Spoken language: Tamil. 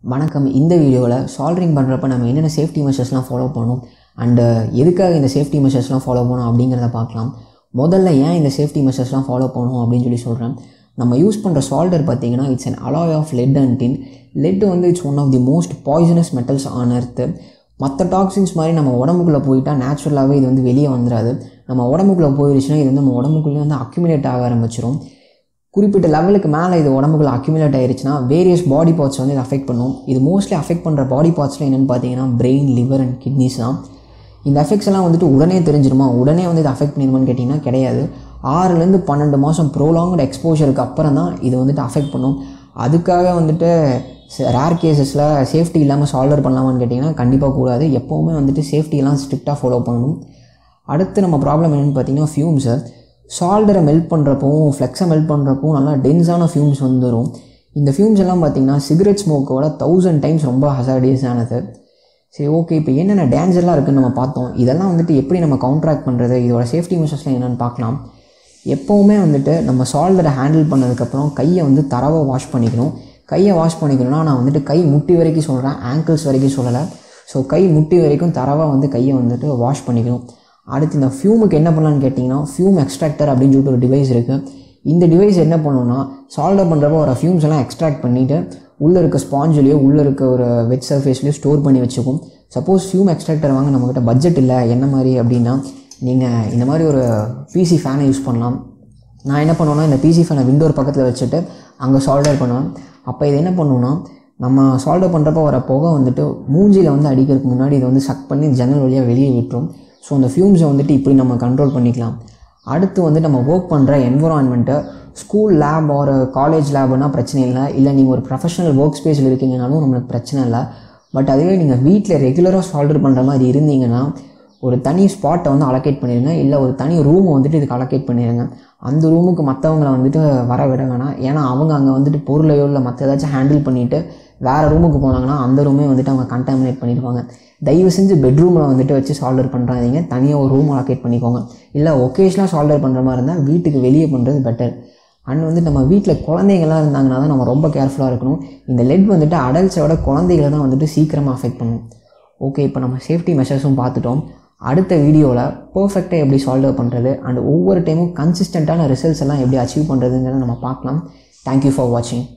வணக்கம் இந்த வீடியோவில் சால்ட்ரிங் பண்ணுறப்ப நம்ம என்னென்ன சேஃப்டி மெஷர்ஸ்லாம் ஃபாலோ பண்ணணும் அண்டு எதுக்காக இந்த சேஃப்டி மெஷர்ஸ்லாம் ஃபாலோ பண்ணணும் அப்படிங்கிறத பார்க்கலாம் முதல்ல ஏன் இந்த சேஃப்டி மெஷர்ஸ்லாம் ஃபாலோ பண்ணணும் அப்படின்னு சொல்லி சொல்கிறேன் நம்ம யூஸ் பண்ணுற சால்டர் பார்த்தீங்கன்னா it's an alloy of lead and tin lead வந்து it's one of the most poisonous metals on earth மற்ற டாக்ஸின்ஸ் மாதிரி நம்ம உடம்புக்குள்ளே போயிட்டால் நேச்சுரலாகவே இது வந்து வெளியே வந்துடாது நம்ம உடம்புக்குள்ளே போயிடுச்சுன்னா இது வந்து நம்ம உடம்புக்குள்ளே வந்து அக்யூமுலேட் ஆக ஆரம்பிச்சிடும் குறிப்பிட்ட லெவலுக்கு மேலே இது உடம்புக்குள்ள அக்யூமுலேட் ஆயிருச்சுன்னா வேரியஸ் பாடி பார்ட்ஸ் வந்து இது அஃபெக்ட் பண்ணும் இது மோஸ்ட்லி அஃபெக்ட் பண்ணுற பாடி பார்ட்ஸில் என்னென்னு பார்த்தீங்கன்னா பிரெயின் லிவர் அண்ட் கிட்னிஸ் தான் இந்த எஃபெக்ட்ஸ் எல்லாம் வந்துட்டு உடனே தெரிஞ்சிருமா உடனே வந்து இது அஃபெக்ட் பண்ணிடுமான்னு கேட்டிங்கன்னா கிடையாது ஆறுலேருந்து பன்னெண்டு மாதம் ப்ரோலாங்கட் எக்ஸ்போஷருக்கு அப்புறம் தான் இது வந்துட்டு அஃபெக்ட் பண்ணும் அதுக்காக வந்துட்டு ரேர் கேசஸில் சேஃப்டி இல்லாமல் சால்வர் பண்ணலாமான்னு கேட்டிங்கன்னா கண்டிப்பாக கூடாது எப்போவுமே வந்துட்டு சேஃப்டியெல்லாம் ஸ்ட்ரிக்டாக ஃபாலோ பண்ணணும் அடுத்து நம்ம ப்ராப்ளம் என்னென்னு பார்த்தீங்கன்னா ஃபியூம்ஸு சால்டரை மெல்ட் பண்ணுறப்பவும் ஃப்ளெக்ஸை மெல்ட் பண்ணுறப்பவும் நல்லா டென்ஸான ஃபியூம்ஸ் வந்துடும் இந்த ஃபியூம்ஸ் எல்லாம் பார்த்தீங்கன்னா சிகரெட் ஸ்மோக்கோட தௌசண்ட் டைம்ஸ் ரொம்ப ஹசார்டியஸானது சரி ஓகே இப்போ என்னென்ன டேஞ்சர்லாம் இருக்குன்னு நம்ம பார்த்தோம் இதெல்லாம் வந்துட்டு எப்படி நம்ம கவுண்ட்ராக்ட் பண்ணுறது இதோட சேஃப்டி மெஷர்ஸ்லாம் என்னென்னு பார்க்கலாம் எப்போவுமே வந்துட்டு நம்ம சால்டரை ஹேண்டில் பண்ணதுக்கப்புறம் கையை வந்து தரவாக வாஷ் பண்ணிக்கணும் கையை வாஷ் பண்ணிக்கணும்னா நான் வந்துட்டு கை முட்டி வரைக்கும் சொல்கிறேன் ஆங்கிள்ஸ் வரைக்கும் சொல்லலை ஸோ கை முட்டி வரைக்கும் தரவாக வந்து கையை வந்துட்டு வாஷ் பண்ணிக்கணும் அடுத்து இந்த ஃபியூமுக்கு என்ன பண்ணலான்னு கேட்டிங்கன்னா ஃபியூம் எக்ஸ்ட்ராக்டர் அப்படின்னு சொல்லிட்டு ஒரு டிவைஸ் இருக்குது இந்த டிவைஸ் என்ன பண்ணுன்னா சால்டர் பண்ணுறப்போ ஒரு ஃபியூம்ஸ் எல்லாம் எக்ஸ்ட்ராக்ட் பண்ணிவிட்டு உள்ளே இருக்க ஸ்பாஞ்சிலையோ உள்ளே இருக்க ஒரு வெட் சர்ஃபேஸ்லையோ ஸ்டோர் பண்ணி வச்சுக்கும் சப்போஸ் ஃபியூம் எக்ஸ்ட்ராக்டர் வாங்க நம்மக்கிட்ட பட்ஜெட் இல்லை என்ன மாதிரி அப்படின்னா நீங்கள் இந்த மாதிரி ஒரு பிசி ஃபேனை யூஸ் பண்ணலாம் நான் என்ன பண்ணுவேன்னா இந்த பிசி ஃபேனை விண்டோர் பக்கத்தில் வச்சுட்டு அங்கே சால்டர் பண்ணுவேன் அப்போ இது என்ன பண்ணுன்னா நம்ம சால்டர் பண்ணுறப்போ வர புகை வந்துட்டு மூஞ்சியில் வந்து அடிக்கிறதுக்கு முன்னாடி இதை வந்து சக் பண்ணி ஜன்னல் வழியாக வெளியே விட்டுரும் ஸோ அந்த ஃபியூம்ஸை வந்துட்டு இப்படி நம்ம கண்ட்ரோல் பண்ணிக்கலாம் அடுத்து வந்து நம்ம ஒர்க் பண்ணுற என்விரான்மெண்ட்டை ஸ்கூல் லேப் ஒரு காலேஜ் லேப்னா பிரச்சனை இல்லை இல்லை நீங்கள் ஒரு ப்ரொஃபஷனல் ஒர்க் ஸ்பேஸில் இருக்கீங்கனாலும் நம்மளுக்கு பிரச்சனை இல்லை பட் அதுவே நீங்கள் வீட்டில் ரெகுலராக சால்டர் பண்ணுற மாதிரி இருந்தீங்கன்னா ஒரு தனி ஸ்பாட்டை வந்து அலோகேட் பண்ணிடுங்க இல்லை ஒரு தனி ரூமை வந்துட்டு இதுக்கு அலோகேட் பண்ணிடுங்க அந்த ரூமுக்கு மற்றவங்கள வந்துட்டு வர விட வேணாம் ஏன்னா அவங்க அங்கே வந்துட்டு பொருளையோ இல்லை மற்ற ஏதாச்சும் ஹேண்டில் பண்ணிவிட்டு வேறு ரூமுக்கு போனாங்கன்னா அந்த ரூமே வந்துட்டு அவங்க கண்டாமினேட் பண்ணிடுவாங்க தயவு செஞ்சு பெட்ரூமில் வந்துட்டு வச்சு சால்டர் பண்ணுறாதீங்க தனியாக ஒரு ரூம் அலோகேட் பண்ணிக்கோங்க இல்லை ஒகேஷ்னலாக சால்டர் பண்ணுற மாதிரி இருந்தால் வீட்டுக்கு வெளியே பண்ணுறது பெட்டர் அண்ட் வந்து நம்ம வீட்டில் குழந்தைங்கள்லாம் இருந்தாங்கன்னா தான் நம்ம ரொம்ப கேர்ஃபுல்லாக இருக்கணும் இந்த லெட் வந்துட்டு அடல்ட்ஸோட குழந்தைகளை தான் வந்துட்டு சீக்கிரமாக அஃபெக்ட் பண்ணும் ஓகே இப்போ நம்ம சேஃப்டி மெஷர்ஸும் பார்த்துட்டோம் அடுத்த வீடியோவில் பர்ஃபெக்டாக எப்படி சால்வ் பண்ணுறது அண்ட் ஒவ்வொரு டைமும் கன்சிஸ்டண்ட்டான ரிசல்ட்ஸ் எல்லாம் எப்படி அச்சீவ் பண்ணுறதுங்கிறத நம்ம பார்க்கலாம் தேங்க்யூ ஃபார் வாட்சிங்